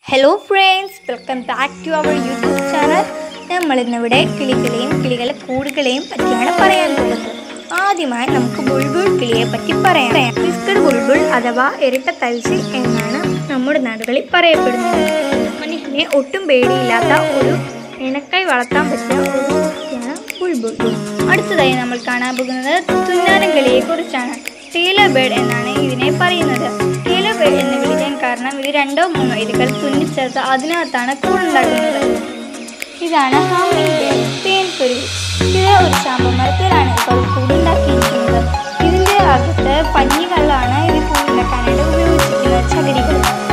hello friends welcome back to our YouTube channel നമ്മളിന്നിവിടെ കിളികളെയും കിളികളെ കൂടുകളെയും പറ്റിയാണ് പറയാൻ പോകുന്നത് ആദ്യമായി നമുക്ക് ബുൾബുൾ കിളിയെ പറ്റി പറയാം ബിസ്ക്കറ്റ് ബുൾബുൾ അഥവാ ഇരട്ട തൽസി എന്നാണ് നമ്മുടെ നാടുകളിൽ പറയപ്പെടുന്നത് മനുഷ്യനെ ഒട്ടും പേടിയില്ലാത്ത ഒരു ഇണക്കായി വളർത്താൻ പറ്റിയ ഒരു കുട്ടിയാണ് ബുൾബുൾ അടുത്തതായി നമ്മൾ കാണാൻ പോകുന്നത് തുന്നാനം കിളിയെ കുറിച്ചാണ് ടീലർ ബേർഡ് എന്നാണ് ഇതിനെ പറയുന്നത് ടീലർ ബേർഡ് എന്ന് വിളിക്കാൻ കാരണം ഇത് രണ്ടോ മൂന്നോ ഇലകൾ തുന്നിച്ചേർത്ത് അതിനകത്താണ് കൂടുണ്ടാക്കുന്നത് ഇതാണ് ഹമ്മിങ് ബേർഡ് തേൻകുരുവി ഇത് ഒരു ചാമ്പമരത്തിലാണ് ഇപ്പോൾ കൂടുണ്ടാക്കിയിരിക്കുന്നത് ഇതിൻ്റെ അകത്ത് പഞ്ഞിവെള്ളമാണ് ഇത് കൂടുണ്ടാക്കാനായിട്ട് ഉപയോഗിച്ചിരിക്കുന്നത് ചകിരികൾ